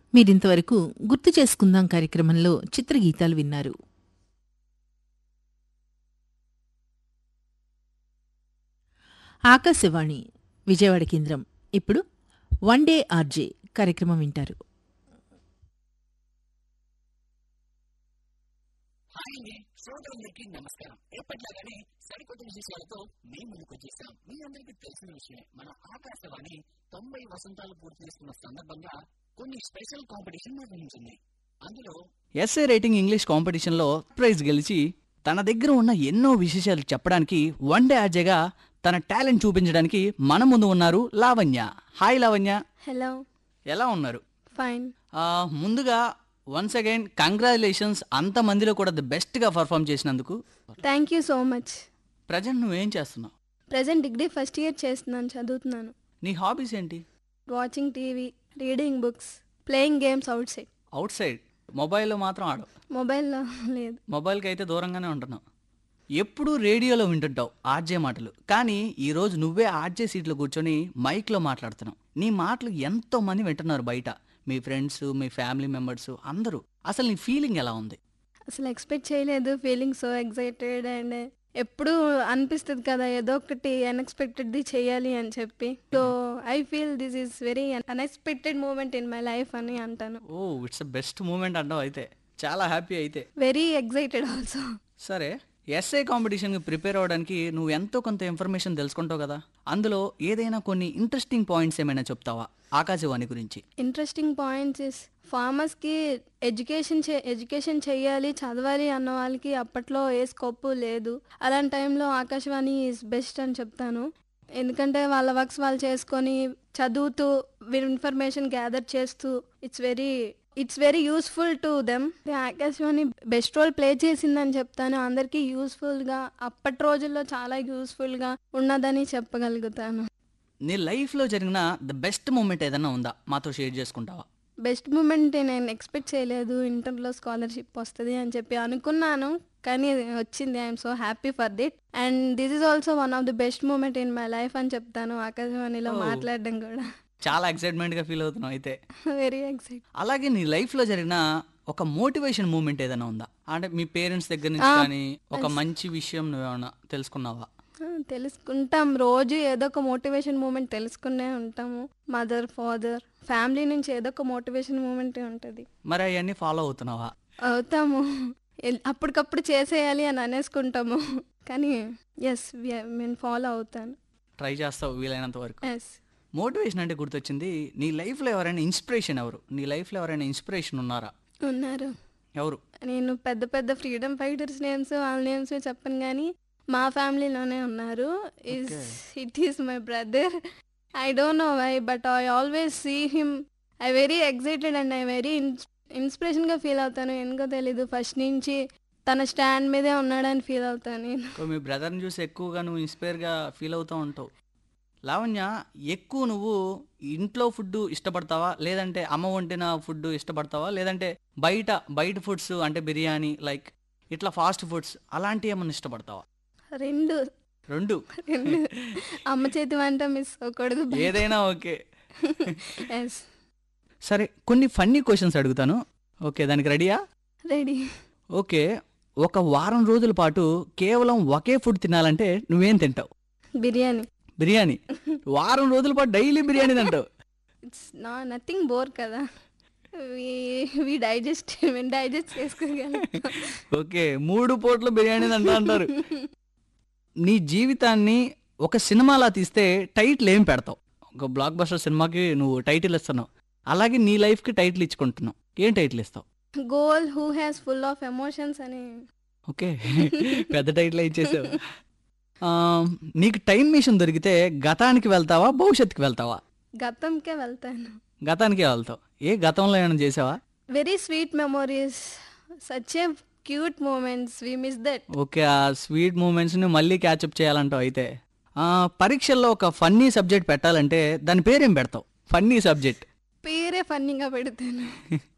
మీరింతవరకు గుర్తు చేసుకుందాం కార్యక్రమంలో చిత్రగీతాలు విన్నారు ఆకాశవాణి విజయవాడ కేంద్రం ఇప్పుడు వన్ డే ఆర్జే కార్యక్రమం వింటారు హాయ్ అండి శ్రోతలందరికీ నమస్కారం ఎప్పటిలాగానే సరికొత్త విశేషాలతో మీ ముందుకు వచ్చేసాం మీ అందరికీ తెలిసిన విషయమే మన ఆకాశవాణి తొంభై వసంతాలు పూర్తి చేసుకున్న సందర్భంగా కొన్ని స్పెషల్ కాంపిటీషన్ నిర్వహించింది అందులో ఎస్ఏ రైటింగ్ ఇంగ్లీష్ కాంపిటీషన్లో ప్రైజ్ గెలిచి తన దగ్గర ఉన్న ఎన్నో విశేషాలు చెప్పడానికి వన్ డే ఆర్జేగా తన టాలెంట్ చూపించడానికి మన ముందు ఉన్నారు లావణ్య హాయ్ లావణ్య హలో ఎలా ఉన్నారు ఫైన్ ఆ, ముందుగా వన్స్ అగైన్ కంగ్రాచులేషన్స్ అంతమందిలో కూడా ది బెస్ట్గా పర్ఫామ్ చేసినందుకు thank you so much present నువ్వేం చేస్తున్నావు ప్రజెంట్ డిగ్రీ ఫస్ట్ ఇయర్ చేస్తున్నాను చదువుతున్నాను నీ హాబీస్ ఏంటి watching TV reading books playing games outside outside మొబైల్లో మాత్రం ఆడవు మొబైల్లో లేదు మొబైల్కి అయితే దూరంగానే ఉంటున్నావు ఎప్పుడూ రేడియోలో వింటుంటావు ఆర్జే మాటలు కానీ ఈరోజు నువ్వే ఆర్జే సీట్లో కూర్చొని మైక్లో మాట్లాడుతున్నావు నీ మాటలు ఎంతో మంది వింటున్నారు బయట మీ ఫ్రెండ్స్ మీ ఫ్యామిలీ మెంబర్స్ అందరూ అసలు నీ ఫీలింగ్ ఎలా ఉంది అసలు ఎక్స్పెక్ట్ చేయలేదు ఫీలింగ్ సో ఎక్సైటెడ్ అండ్ ఎప్పుడు అనిపిస్తుంది కదా ఏదో ఒకటి అన్ఎక్స్పెక్టెడ్ది చేయాలి అని చెప్పి so I feel this is very unexpected moment in my life అని అంటాను ఓ ఇట్స్ బెస్ట్ మూమెంట్ అంటావు అయితే చాలా హ్యాపీ అయితే వెరీ ఎక్సైటెడ్ ఆల్సో సరే ఎస్ఏ కాంపిటీషన్కి ప్రిపేర్ అవ్వడానికి నువ్వు ఎంతో కొంత ఇన్ఫర్మేషన్ తెలుసుకుంటావు కదా అందులో ఏదైనా కొన్ని ఇంట్రెస్టింగ్ పాయింట్స్ ఏమైనా చెప్తావా ఆకాశవాణి గురించి ఇంట్రెస్టింగ్ పాయింట్స్ ఇస్ ఫార్మర్స్కి ఎడ్యుకేషన్ చే ఎడ్యుకేషన్ చేయాలి చదవాలి అన్న వాళ్ళకి అప్పట్లో ఏ స్కోప్ లేదు అలాంటి టైంలో ఆకాశవాణి ఈజ్ బెస్ట్ అని చెప్తాను ఎందుకంటే వాళ్ళ వర్క్స్ వాళ్ళు చేసుకొని చదువుతూ ఇన్ఫర్మేషన్ గ్యాదర్ చేస్తూ it's very it's very useful to them Akashvani best role play చేసిందని చెప్తాను అందరికీ యూస్ఫుల్గా అప్పటి రోజుల్లో చాలా యూస్ఫుల్గా ఉన్నదని చెప్పగలుగుతాను నీ లైఫ్లో జరిగిన ద బెస్ట్ మూమెంట్ ఏదైనా ఉందా మాతో షేర్ చేసుకుంటావా బెస్ట్ మూమెంట్ నేను ఎక్స్పెక్ట్ చేయలేదు ఇంటర్లో స్కాలర్షిప్ వస్తుంది అని చెప్పి అనుకున్నాను కానీ వచ్చింది I'm so happy for that and this is also one of the best moment in my life అని చెప్తాను ఆకాశవాణిలో Oh. మాట్లాడడం కూడా చాలా ఎక్సైట్మెంట్గా ఫీల్ అవుతున్నావు అయితే వెరీ ఎక్సైట్ అలాగే నీ లైఫ్లో జరిగిన ఒక మోటివేషన్ మూమెంట్ ఏదైనా ఉందా అంటే మీ పేరెంట్స్ దగ్గర నుంచి Ah, కానీ ఒక మంచి విషయం నువ్వేమన్నా తెలుసుకున్నావా తెలుసుకుంటాం రోజు ఏదో ఒక మోటివేషన్ మూమెంట్ తెలుసుకునే ఉంటాము మదర్ ఫాదర్ ఫ్యామిలీ నుంచి ఏదో ఒక మోటివేషన్ మూమెంట్ ఉంటుంది మరి అవన్నీ ఫాలో అవుతున్నావా అవుతాము ఎల్- అప్పటికప్పుడు చేసేయాలి అని అనేసుకుంటాము కానీ ఎస్ నేను ఫాలో అవుతాను ట్రై చేస్తావు వీలైనంత వరకు ఎస్ మోటివేషన్ అంటే గుర్తొచ్చింది నీ లైఫ్లో ఎవరైనా ఇన్స్పిరేషన్ ఎవరు నీ లైఫ్లో ఎవరైనా ఇన్స్పిరేషన్ ఉన్నారా ఉన్నారు ఎవరు నేను పెద్ద పెద్ద ఫ్రీడమ్ ఫైటర్స్ నేమ్స్ వాళ్ళ నేమ్స్ చెప్పను కానీ మా ఫ్యామిలీలోనే ఉన్నారు is it is my brother I don't know why but I always see him I very excited and I very ఇన్స్పిరేషన్గా ఫీల్ అవుతాను ఎందుకో తెలీదు ఫస్ట్ నుంచి తన స్టాండ్ మీదే ఉన్నాడని ఫీల్ అవుతాను నేను సో మీ బ్రదర్ని చూసి ఎక్కువగా నువ్వు ఇన్స్పైర్గా ఫీల్ అవుతూ ఉంటావు లావణ్య ఎక్కువ నువ్వు ఇంట్లో ఫుడ్ ఇష్టపడతావా లేదంటే అమ్మ వండిన ఫుడ్ ఇష్టపడతావా లేదంటే బయట బయట ఫుడ్స్ అంటే బిర్యానీ లైక్ ఇట్లా ఫాస్ట్ ఫుడ్స్ అలాంటివి ఏమన్నా ఇష్టపడతావా రెండు రెండు రెండు అమ్మ చేతి వంట మిస్ అవ్వకూడదు ఏదైనా ఓకే ఎస్ సరే కొన్ని ఫన్నీ క్వశ్చన్స్ అడుగుతాను ఓకే దానికి రెడీయా రెడీ ఓకే ఒక వారం రోజుల పాటు కేవలం ఒకే ఫుడ్ తినాలంటే నువ్వేం తింటావు బిర్యానీ బిర్యానీ వారం రోజుల పాటు డైలీ బిర్యానీ తింటావు ఇట్స్ నా నథింగ్ బోర్ కదా వి డైజెస్ట్ మేము డైజెస్ట్ చేసుకోగలం ఓకే మూడు పూట్ల బిర్యానీ తింటా అంటారు నీ జీవితాన్ని ఒక సినిమాలా తీస్తే టైటిల్ ఏం పెడతావు ఒక బ్లాక్ బస్టర్ సినిమాకి నువ్వు టైటిల్ ఇస్తున్నావు అలాగే నీ లైఫ్కి టైటిల్ ఇచ్చుకుంటున్నావు ఏం టైటిల్ ఇస్తావు goal who has full of emotions అని ఓకే పెద్ద టైటిల్ ఇచ్చేసావు ఆ, నీకు టైం మిషన్ దొరికితే గతానికి వెళ్తావా భవిష్యత్తుకి వెళ్తావా గతంకే వెళ్తాను గతానికే వెళ్తావు ఏ గతంలో ఏమైనా చేసావా very sweet memories such a cute moments we miss that okay ఆ స్వీట్ మూమెంట్స్ని మళ్ళీ క్యాచప్ చేయాలంటావు అయితే ఆ, పరీక్షల్లో ఒక ఫన్నీ సబ్జెక్ట్ పెట్టాలంటే దాని పేరేం పెడతావు ఫన్నీ సబ్జెక్ట్ పేరే ఫన్నీగా పెడతాను